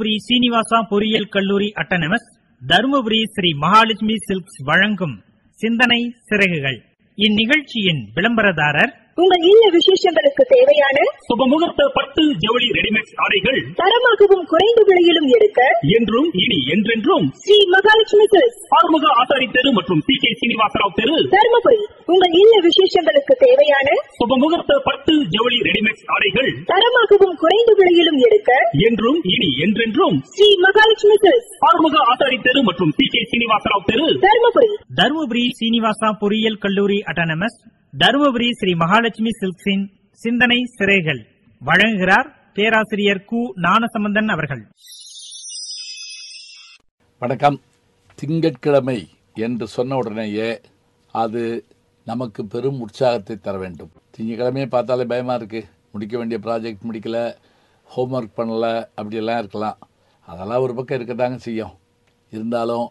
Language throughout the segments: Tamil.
தருமபுரி சீனிவாசா பொறியியல் கல்லூரி அட்டனமஸ் தருமபுரி ஸ்ரீ மகாலட்சுமி சில்க்ஸ் வழங்கும் சிந்தனை சிறகுகள் இந்நிகழ்ச்சியின் விளம்பரதாரர் உங்கள் இல்ல விசேஷங்களுக்கு தேவையான சுபமுகூர்த்த பட்டு ஜவுளி ரெடிமேட் ஆடைகள் தரமாகவும் குறைந்த விலையிலும் எடுக்க என்றும் இனி என்றென்றும் ஸ்ரீ மகாலட்சுமி சில்க்ஸ் ஆறுமுக ஆசாரி தெரு மற்றும் சி கே சீனிவாசராவ் தெரு தருமபுரி உங்கள் இல்ல விசேஷங்களுக்கு தேவையான சுபமுகூர்த்த பட்டு ஜவுளி ரெடிமேட் ஆடைகள் தரமாகவும் குறைந்த விலையிலும் எடுக்க என்றும் இனி என்றென்றும் ஸ்ரீ மகாலட்சுமி சில்க்ஸ் ஆறுமுக ஆசாரி தெரு மற்றும் சி கே சீனிவாசராவ் தெரு தருமபுரி தருமபுரி சீனிவாசா பொறியியல் கல்லூரி அட்டானமஸ் தருமபுரி ஸ்ரீ மகாலட்சுமி சில்க்ஸின் சிந்தனை சிறைகள் வழங்குகிறார் பேராசிரியர் கு ஞானசம்பந்தன் அவர்கள் வணக்கம் திங்கட்கிழமை என்று சொன்ன உடனேயே அது நமக்கு பெரும் உற்சாகத்தை தர வேண்டும் திங்கட்கிழமையே பார்த்தாலே பயமாக இருக்குது முடிக்க வேண்டிய ப்ராஜெக்ட் முடிக்கல ஹோம்ஒர்க் பண்ணல அப்படியெல்லாம் இருக்கலாம் அதெல்லாம் ஒரு பக்கம் இருக்கத்தாங்க செய்யும் இருந்தாலும்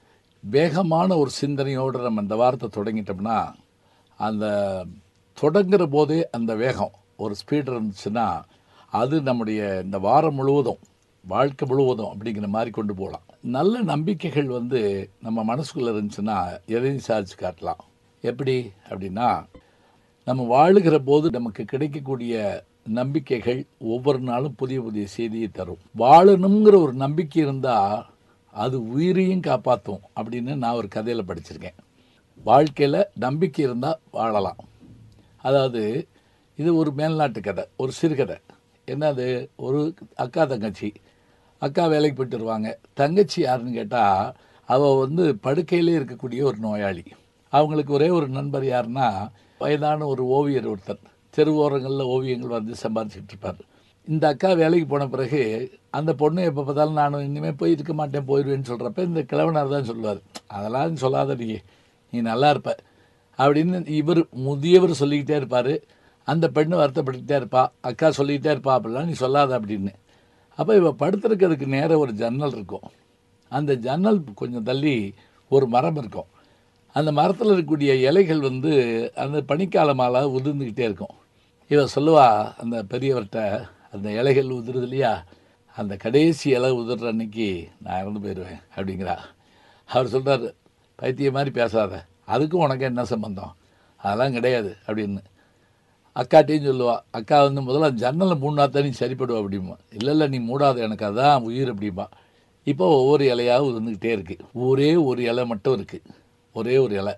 வேகமான ஒரு சிந்தனையோடு நம்ம இந்த வாரத்தை தொடங்கிட்டோம்னா அந்த தொடங்குற போதே அந்த வேகம் ஒரு ஸ்பீடு இருந்துச்சுன்னா அது நம்முடைய இந்த வாரம் முழுவதும் வாழ்க்கை முழுவதும் அப்படிங்கிற மாதிரி கொண்டு போகலாம் நல்ல நம்பிக்கைகள் வந்து நம்ம மனசுக்குள்ளே இருந்துச்சுன்னா எதையும் சாதிச்சு காட்டலாம் எப்படி அப்படின்னா நம்ம வாழுகிற போது நமக்கு கிடைக்கக்கூடிய நம்பிக்கைகள் ஒவ்வொரு நாளும் புதிய புதிய செய்தியை தரும் வாழணுங்கிற ஒரு நம்பிக்கை இருந்தால் அது உயிரையும் காப்பாற்றும் அப்படின்னு நான் ஒரு கதையில் படிச்சிருக்கேன் வாழ்க்கையில் நம்பிக்கை இருந்தால் வாழலாம் அதாவது இது ஒரு மேல்நாட்டு கதை ஒரு சிறுகதை என்னது ஒரு அக்கா தங்கச்சி அக்கா வேலைக்கு போயிட்டு வருவாங்க தங்கச்சி யாருன்னு கேட்டால் அவள் வந்து படுக்கையிலே இருக்கக்கூடிய ஒரு நோயாளி அவங்களுக்கு ஒரே ஒரு நண்பர் யாருன்னா வயதான ஒரு ஓவியர் ஒருத்தர் தெருவோரங்களில் ஓவியங்கள் வந்து சம்பாதிச்சுட்டு இருப்பார் இந்த அக்கா வேலைக்கு போன பிறகு அந்த பொண்ணு எப்போ பார்த்தாலும் நான் இனிமேல் போய் இருக்க மாட்டேன் போயிடுவேன்னு சொல்கிறப்ப இந்த கிழவனார் தான் சொல்லுவார் அதெல்லாம் சொல்லாத நீ நீ நல்லா இருப்ப அப்படின்னு இவர் முதியவர் சொல்லிக்கிட்டே இருப்பார் அந்த பெண்ணு வருத்தப்பட்டுக்கிட்டே இருப்பா அக்கா சொல்லிக்கிட்டே இருப்பா அப்படிலாம் நீ சொல்லாத அப்படின்னு அப்போ இவ படுத்துருக்கிறதுக்கு நேரம் ஒரு ஜன்னல் இருக்கும் அந்த ஜன்னல் கொஞ்சம் தள்ளி ஒரு மரம் இருக்கும் அந்த மரத்தில் இருக்கக்கூடிய இலைகள் வந்து அந்த பனிக்காலமால உதிர்ந்துக்கிட்டே இருக்கும் இவ சொல்லுவா அந்த பெரியவர்கிட்ட அந்த இலைகள் உதிருது இல்லையா அந்த கடைசி இலை உதிர்ற அன்னைக்கு நான் இறந்து போயிடுவேன் அப்படிங்கிறா அவர் சொல்கிறார் பைத்திய மாதிரி பேசாத அதுக்கும் உனக்கு என்ன சம்பந்தம் அதெல்லாம் கிடையாது அப்படின்னு அக்காட்டையும் சொல்லுவா அக்கா வந்து முதல்ல ஜன்னலை மூணா நீ சரிப்படுவா அப்படிம்பா இல்லை இல்லை நீ மூடாத எனக்கு அதான் உயிர் அப்படிம்பா இப்போ ஒவ்வொரு இலையாக இருந்துக்கிட்டே இருக்குது ஒரே ஒரு இலை மட்டும் இருக்குது ஒரே ஒரு இலை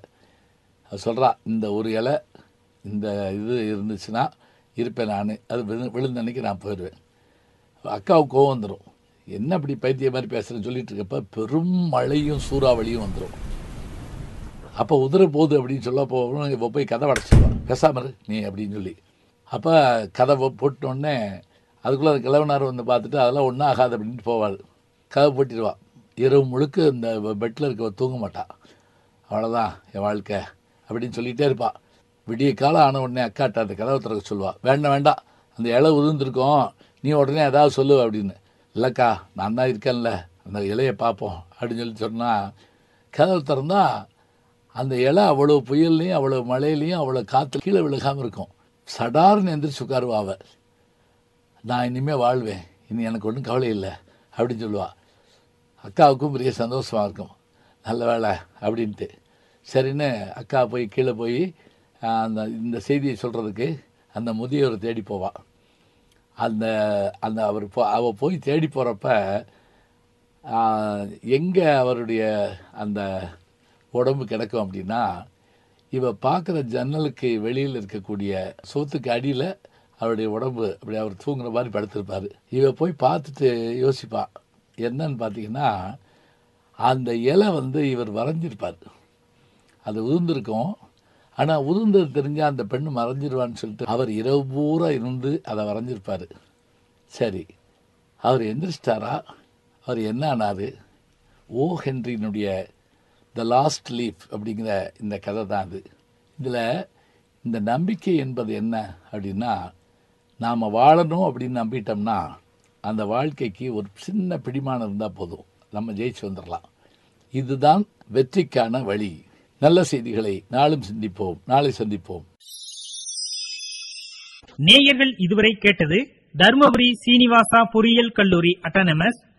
அது சொல்கிறா இந்த ஒரு இலை இந்த இது இருந்துச்சுன்னா இருப்பேன் நான் அது விழு விழுந்த அன்னைக்கு நான் போயிடுவேன் அக்காவுக்கு கோவம் வந்துடும் என்ன அப்படி பைத்திய மாதிரி பேசுகிறேன்னு சொல்லிட்டு இருக்கப்ப பெரும் மழையும் சூறாவளியும் வந்துடும் அப்போ உதிர போகுது அப்படின்னு சொல்ல போகணும் இப்போ போய் கதை அடைச்சிடுவான் பேசாம இரு நீ அப்படின்னு சொல்லி அப்போ கதை போட்டோடனே அதுக்குள்ளே அந்த கிழவனார் வந்து பார்த்துட்டு அதெல்லாம் ஒன்றும் ஆகாது அப்படின்ட்டு போவாள் கதை போட்டிடுவா இரவு முழுக்க இந்த பெட்டில் இருக்கவ தூங்க மாட்டாள் அவ்வளோதான் என் வாழ்க்கை அப்படின்னு சொல்லிகிட்டே இருப்பாள் விடிய காலம் ஆன உடனே அக்காட்ட அந்த கதவை திறக்க சொல்லுவாள் வேண்டாம் வேண்டாம் அந்த இலை உதிர்ந்துருக்கோம் நீ உடனே ஏதாவது சொல்லு அப்படின்னு இல்லைக்கா நான் தான் இருக்கேன்ல அந்த இலையை பார்ப்போம் அப்படின்னு சொல்லி சொன்னால் கதவை திறந்தா அந்த இலை அவ்வளோ புயல்லையும் அவ்வளோ மழையிலையும் அவ்வளோ காற்று கீழே விழுகாமல் இருக்கும் சடார்னு எந்திரிச்சு உட்காருவா அவ நான் இனிமேல் வாழ்வேன் இனி எனக்கு ஒன்றும் கவலை இல்லை அப்படின்னு சொல்லுவாள் அக்காவுக்கும் பெரிய சந்தோஷமாக இருக்கும் நல்ல வேலை அப்படின்ட்டு சரின்னு அக்கா போய் கீழே போய் அந்த இந்த செய்தியை சொல்கிறதுக்கு அந்த முதியவரை தேடி போவாள் அந்த அந்த அவர் போ அவள் போய் தேடி போகிறப்ப எங்கே அவருடைய அந்த உடம்பு கிடக்கும் அப்படின்னா இவ பார்க்குற ஜன்னலுக்கு வெளியில் இருக்கக்கூடிய சோத்துக்கு அடியில் அவருடைய உடம்பு அப்படி அவர் தூங்குற மாதிரி படுத்திருப்பார் இவ போய் பார்த்துட்டு யோசிப்பா என்னன்னு பார்த்தீங்கன்னா அந்த இலை வந்து இவர் வரைஞ்சிருப்பார் அது உதிர்ந்திருக்கும் ஆனால் உதிர்ந்தது தெரிஞ்சால் அந்த பெண்ணு மறைஞ்சிருவான்னு சொல்லிட்டு அவர் இரவு பூரா இருந்து அதை வரைஞ்சிருப்பார் சரி அவர் எந்திரிச்சிட்டாரா அவர் என்ன ஆனார் ஓ ஹென்ரியினுடைய த லாஸ்ட் லீஃப் அப்படிங்கிற இந்த கதை தான் அது இதில் இந்த நம்பிக்கை என்பது என்ன அப்படின்னா நாம் வாழணும் அப்படின்னு நம்பிட்டோம்னா அந்த வாழ்க்கைக்கு ஒரு சின்ன பிடிமானம் இருந்தால் போதும் நம்ம ஜெயிச்சு வந்துடலாம் இதுதான் வெற்றிக்கான வழி நல்ல செய்திகளை நாளும் சிந்திப்போம் நாளை சந்திப்போம் நேயர்கள் இதுவரை கேட்டது தருமபுரி சீனிவாசா பொறியியல் கல்லூரி அட்டானமஸ்